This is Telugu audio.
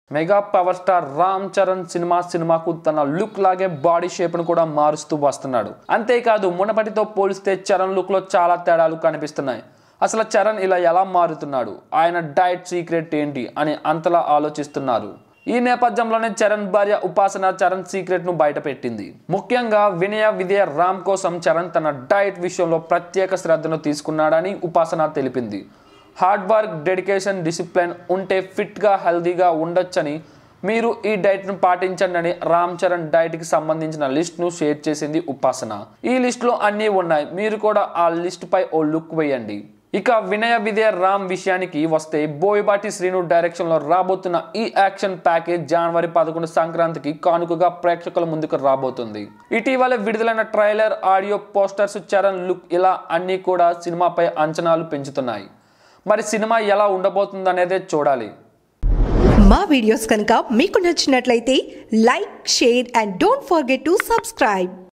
mega power star Ram Charan cinema సినిమాకు తన లుక్ లాగే బాడీ షేప్ను కూడా మారుస్తూ వస్తున్నాడు అంతేకాదు మునపటితో పోలిస్తే చరణ్ లుక్లో చాలా తేడాలు కనిపిస్తున్నాయి అసలు చరణ్ ఇలా ఎలా మారుతున్నాడు ఆయన డైట్ సీక్రెట్ ఏంటి అని అంతలా ఆలోచిస్తున్నారు ఈ నేపథ్యంలోనే చరణ్ భార్య ఉపాసన చరణ్ సీక్రెట్ ను బయటపెట్టింది ముఖ్యంగా వినయ విజయ రామ్ కోసం చరణ్ తన డైట్ విషయంలో ప్రత్యేక శ్రద్ధను తీసుకున్నాడని ఉపాసన తెలిపింది హార్డ్ వర్క్ డెడికేషన్ డిసిప్లిన్ ఉంటే ఫిట్గా హెల్దీగా ఉండొచ్చని మీరు ఈ డైట్ను పాటించండి అని రామ్ చరణ్ డైట్కి సంబంధించిన లిస్ట్ను షేర్ చేసింది ఉపాసన ఈ లిస్టులో అన్నీ ఉన్నాయి మీరు కూడా ఆ లిస్ట్ పై ఓ లుక్ వేయండి ఇక వినయ విజయ రామ్ విషయానికి వస్తే బోయపాటి శ్రీను డైరెక్షన్లో రాబోతున్న ఈ యాక్షన్ ప్యాకేజ్ జనవరి పదకొండు సంక్రాంతికి కానుకగా ప్రేక్షకుల ముందుకు రాబోతుంది ఇటీవల విడుదలైన trailer audio posters Charan look ఇలా అన్నీ కూడా సినిమాపై అంచనాలు పెంచుతున్నాయి మరి సినిమా ఎలా ఉండబోతుందనేదే చూడాలి మా వీడియోస్ కనుక మీకు నచ్చినట్లయితే like share and don't forget to subscribe